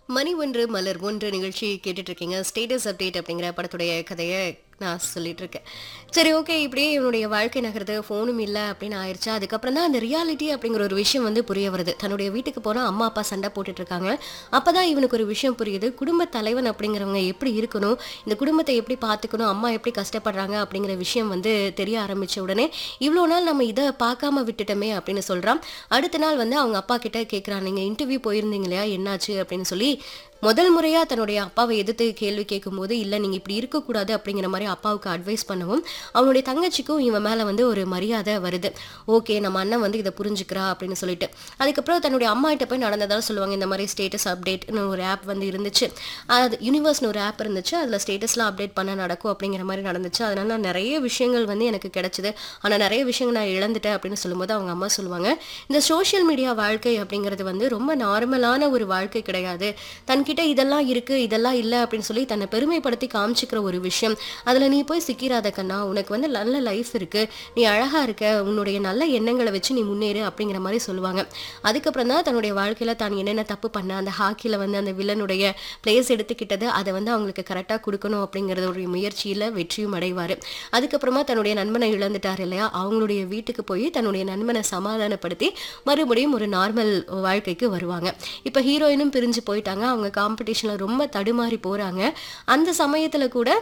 மணி ஒன்று மலர் ஒன்று நிகழ்ச்சி கேட்டுட்டு இருக்கீங்க ஸ்டேட்டஸ் அப்டேட் அப்படிங்கிற படத்துடைய கதையை நான் சொல்லிட்டு இருக்கேன் சரி ஓகே இப்படியே இவனுடைய வாழ்க்கை நகரத்து ஃபோனும் இல்லை அப்படின்னு ஆயிடுச்சா அதுக்கப்புறம் தான் அந்த ரியாலிட்டி அப்படிங்கிற ஒரு விஷயம் வந்து புரிய வருது தன்னுடைய வீட்டுக்கு போனால் அம்மா அப்பா சண்டை போட்டுட்டு இருக்காங்க அப்பதான் இவனுக்கு ஒரு விஷயம் புரியுது குடும்ப தலைவன் அப்படிங்கிறவங்க எப்படி இருக்கணும் இந்த குடும்பத்தை எப்படி பார்த்துக்கணும் அம்மா எப்படி கஷ்டப்படுறாங்க அப்படிங்கிற விஷயம் வந்து தெரிய ஆரம்பிச்ச உடனே இவ்வளோ நாள் நம்ம இதை பார்க்காம விட்டுட்டோமே அப்படின்னு சொல்றான் அடுத்த நாள் வந்து அவங்க அப்பா கிட்ட கேட்குறான் நீங்கள் இன்டர்வியூ போயிருந்தீங்க இல்லையா என்னாச்சு அப்படின்னு சொல்லி முதல் முறையாக தன்னுடைய அப்பாவை எதிர்த்து கேள்வி கேட்கும்போது இல்லை நீங்கள் இப்படி இருக்கக்கூடாது அப்படிங்கிற மாதிரி அப்பாவுக்கு அட்வைஸ் பண்ணவும் அவனுடைய தங்கச்சிக்கும் இவன் மேலே வந்து ஒரு மரியாதை வருது ஓகே நம்ம அண்ணன் வந்து இதை புரிஞ்சுக்கிறா அப்படின்னு சொல்லிட்டு அதுக்கப்புறம் தன்னுடைய அம்மா கிட்ட போய் நடந்ததால் சொல்லுவாங்க இந்த மாதிரி ஸ்டேட்டஸ் அப்டேட்னு ஒரு ஆப் வந்து இருந்துச்சு அது யூனிவர்ஸ்னு ஒரு ஆப் இருந்துச்சு அதில் ஸ்டேட்டஸ்லாம் அப்டேட் பண்ண நடக்கும் அப்படிங்கிற மாதிரி நடந்துச்சு அதனால நான் நிறைய விஷயங்கள் வந்து எனக்கு கிடைச்சிது ஆனால் நிறைய விஷயங்கள் நான் இழந்துட்டேன் அப்படின்னு சொல்லும்போது அவங்க அம்மா சொல்லுவாங்க இந்த சோஷியல் மீடியா வாழ்க்கை அப்படிங்கிறது வந்து ரொம்ப நார்மலான ஒரு வாழ்க்கை கிடையாது தன்கிட்ட இதெல்லாம் இருக்கு இதெல்லாம் இல்லை அப்படின்னு சொல்லி தன்னை பெருமைப்படுத்தி காமிச்சிக்கிற ஒரு விஷயம் அதில் நீ போய் சிக்கிறாத கண்ணா உனக்கு வந்து நல்ல லைஃப் இருக்கு நீ அழகா இருக்க உன்னுடைய நல்ல எண்ணங்களை வச்சு நீ முன்னேறு அப்படிங்கிற மாதிரி சொல்லுவாங்க அதுக்கப்புறம் தான் தன்னுடைய வாழ்க்கையில தான் என்னென்ன தப்பு பண்ண அந்த ஹாக்கியில் வந்து அந்த வில்லனுடைய பிளேஸ் எடுத்துக்கிட்டது அதை வந்து அவங்களுக்கு கரெக்டாக கொடுக்கணும் அப்படிங்கிறது ஒரு முயற்சியில் வெற்றியும் அடைவார் அதுக்கப்புறமா தன்னுடைய நண்பனை இழந்துட்டார் இல்லையா அவங்களுடைய வீட்டுக்கு போய் தன்னுடைய நண்பனை சமாதானப்படுத்தி மறுபடியும் ஒரு நார்மல் வாழ்க்கைக்கு வருவாங்க இப்போ ஹீரோயினும் பிரிஞ்சு போயிட்டாங்க அவங்க காம்படிஷனில் ரொம்ப தடுமாறி போகிறாங்க அந்த சமயத்தில் கூட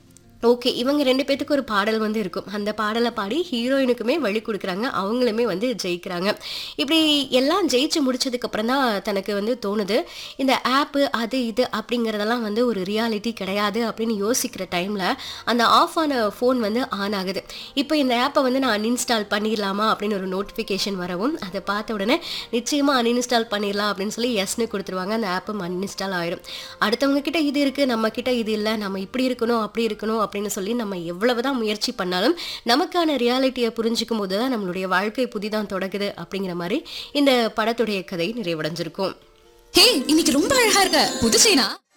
ஓகே இவங்க ரெண்டு பேத்துக்கு ஒரு பாடல் வந்து இருக்கும் அந்த பாடலை பாடி ஹீரோயினுக்குமே வழி கொடுக்குறாங்க அவங்களுமே வந்து ஜெயிக்கிறாங்க இப்படி எல்லாம் ஜெயிச்சு முடிச்சதுக்கு அப்புறம் தான் தனக்கு வந்து தோணுது இந்த ஆப்பு அது இது அப்படிங்கிறதெல்லாம் வந்து ஒரு ரியாலிட்டி கிடையாது அப்படின்னு யோசிக்கிற டைமில் அந்த ஆஃப் ஆன ஃபோன் வந்து ஆன் ஆகுது இப்போ இந்த ஆப்பை வந்து நான் அன்இன்ஸ்டால் பண்ணிடலாமா அப்படின்னு ஒரு நோட்டிஃபிகேஷன் வரவும் அதை பார்த்த உடனே நிச்சயமாக அன்இன்ஸ்டால் பண்ணிடலாம் அப்படின்னு சொல்லி எஸ்னு கொடுத்துருவாங்க அந்த ஆப்பும் அன்இன்ஸ்டால் ஆயிரும் அடுத்தவங்க கிட்ட இது இருக்குது நம்ம கிட்ட இது இல்லை நம்ம இப்படி இருக்கணும் அப்படி இருக்கணும் அப்படின்னு சொல்லி நம்ம எவ்வளவுதான் முயற்சி பண்ணாலும் நமக்கான ரியாலிட்டியை புரிஞ்சுக்கும் போது தான் நம்மளுடைய வாழ்க்கை புதிதான் தொடங்குது அப்படிங்கிற மாதிரி இந்த படத்துடைய கதை நிறைவடைஞ்சிருக்கும் ஹே இன்னைக்கு ரொம்ப அழகா இருக்க புது செயினா